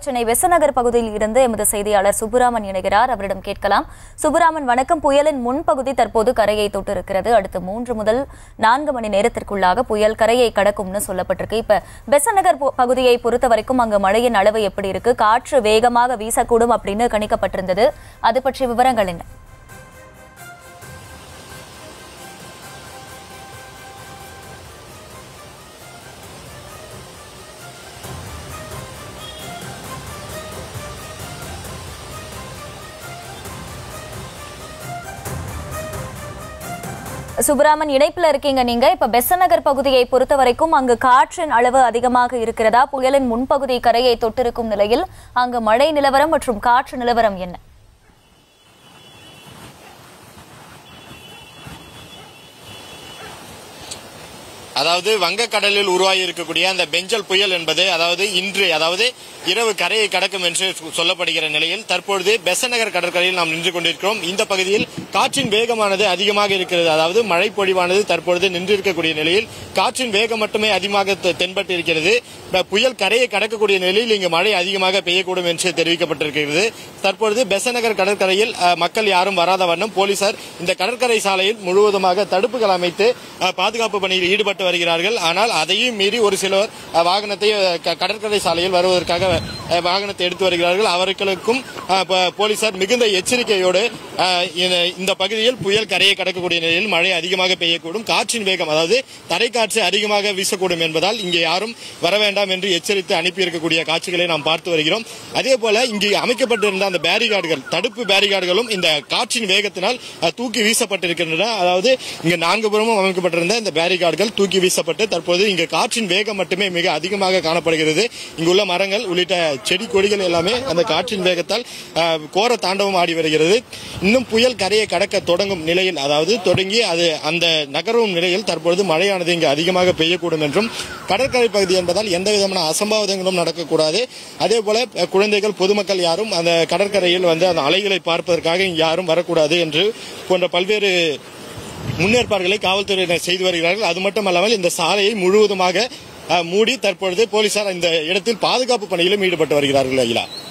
சென்னை வெசநகர் பகுதியில் இருந்து எமது செய்தியாளர் சுப்புராமன் இணைகிறார் அவரிடம் கேட்கலாம் சுப்புராமன் வணக்கம் புயலின் முன்பகுதி தற்போது கரையை தொட்டிருக்கிறது அடுத்து மூன்று முதல் நான்கு மணி நேரத்திற்குள்ளாக புயல் கரையை கடக்கும்னு சொல்லப்பட்டிருக்கு இப்ப பெசநகர் பு- பகுதியை பொறுத்த வரைக்கும் அங்கு மழையின் அளவு எப்படி இருக்கு காற்று வேகமாக வீசக்கூடும் அப்படின்னு கணிக்கப்பட்டிருந்தது அது பற்றிய விவரங்கள் என்ன சுப்பிராமன் இணைப்புல இருக்கீங்க நீங்க இப்ப பெசநகர் பகுதியை பொறுத்த வரைக்கும் அங்கு காற்றின் அளவு அதிகமாக இருக்கிறதா புயலின் முன்பகுதி கரையை தொட்டிருக்கும் நிலையில் அங்கு மழை நிலவரம் மற்றும் காற்று நிலவரம் என்ன அதாவது வங்கக்கடலில் உருவாகி இருக்கக்கூடிய அந்த பெஞ்சல் புயல் என்பது அதாவது இன்று அதாவது இரவு கரையை கடக்கும் என்று சொ- சொல்லப்படுகிற நிலையில் தற்பொழுது பெசநகர் கடற்கரையில் நாம் நின்று கொண்டிருக்கிறோம் இந்த பகுதியில் காற்றின் வேகமானது அதிகமாக இருக்கிறது அதாவது மழை பொழிவானது தற்பொழுது நின்றிருக்கக்கூடிய நிலையில் காற்றின் வேகம் மட்டுமே அதிகமாக தெ- தென்பட்டு இருக்கிறது ப- புயல் கரையை கடக்கக்கூடிய நிலையில் இங்கு மழை அதிகமாக பெய்யக்கூடும் என்று தெரிவிக்கப்பட்டிருக்கிறது தற்பொழுது பெசநகர் கடற்கரையில் அஹ், மக்கள் யாரும் வராத வண்ணம் போலீசார் இந்த கடற்கரை சாலையில் முழுவதுமாக தடுப்புகள் அமைத்து அஹ், பாதுகாப்பு பணியில் ஈடுபட்டு வருகிறார்கள் ஆனால் அதையும் மீறி ஒரு சிலர் அஹ், வாகனத்தை அஹ், க- கடற்கரை சாலையில் வருவதற்காக அஹ், வாகனத்தை எடுத்து வருகிறார்கள் அவர்களுக்கும் அஹ், ப- போலீசார் மிகுந்த எச்சரிக்கையோடு அஹ், இந்த- இந்த பகுதியில் புயல் கரையை கடக்கக்கூடிய நிலையில் மழை அதிகமாக பெய்யக்கூடும் காற்றின் வேகம் அதாவது தரைக்காற்று அதிகமாக வீசக்கூடும் என்பதால் இங்கே யாரும் வர வேண்டாம் என்று எச்சரித்து அனுப்பியிருக்கக்கூடிய காட்சிகளை நாம் பார்த்து வருகிறோம் அதே போல இங்கு அமைக்கப்பட்டிருந்த அந்த பேரிகார்டுகள் தடுப்பு பேரிகார்டுகளும் இந்த காற்றின் வேகத்தினால் அஹ், தூக்கி வீசப்பட்டிருக்கின்றன அதாவது இங்கு நான்கு புறமும் அமைக்கப்பட்டிருந்த இந்த பேரிகார்டுகள் தூக்கி வீசப்பட்டு தற்போது இங்கு காற்றின் வேகம் மட்டுமே மிக அதிகமாக காணப்படுகிறது இங்குள்ள மரங்கள் உள்ளிட்ட செடி கொடிகள் எல்லாமே அந்த காற்றின் வேகத்தால் அஹ், கோர தாண்டவம் ஆடி வருகிறது இன்னும் புயல் கரையை கடக்க தொடங்கும் நிலையில் அதாவது தொடங்கி அது அந்த நகரும் நிலையில் தற்பொழுது மழையானது இங்கு அதிகமாக பெய்யக்கூடும் என்றும் கடற்கரை பகுதி என்பதால் எந்த விதமான அசம்பாவிதங்களும் நடக்கக்கூடாது அதே போல அஹ், குழந்தைகள் பொதுமக்கள் யாரும் அந்த கடற்கரையில் வந்து அந்த அலைகளை பார்ப்பதற்காக இங்கு யாரும் வரக்கூடாது என்று போன்ற பல்வேறு முன்னேற்பாடுகளை காவல்துறையினர் செய்து வருகிறார்கள் அது மட்டுமல்லாமல் இந்த சாலையை முழுவதுமாக அஹ், மூடி தற்பொழுது போலீசார் இந்த இடத்தில் பாதுகாப்பு பணியிலும் ஈடுபட்டு வருகிறார்கள் அகிலா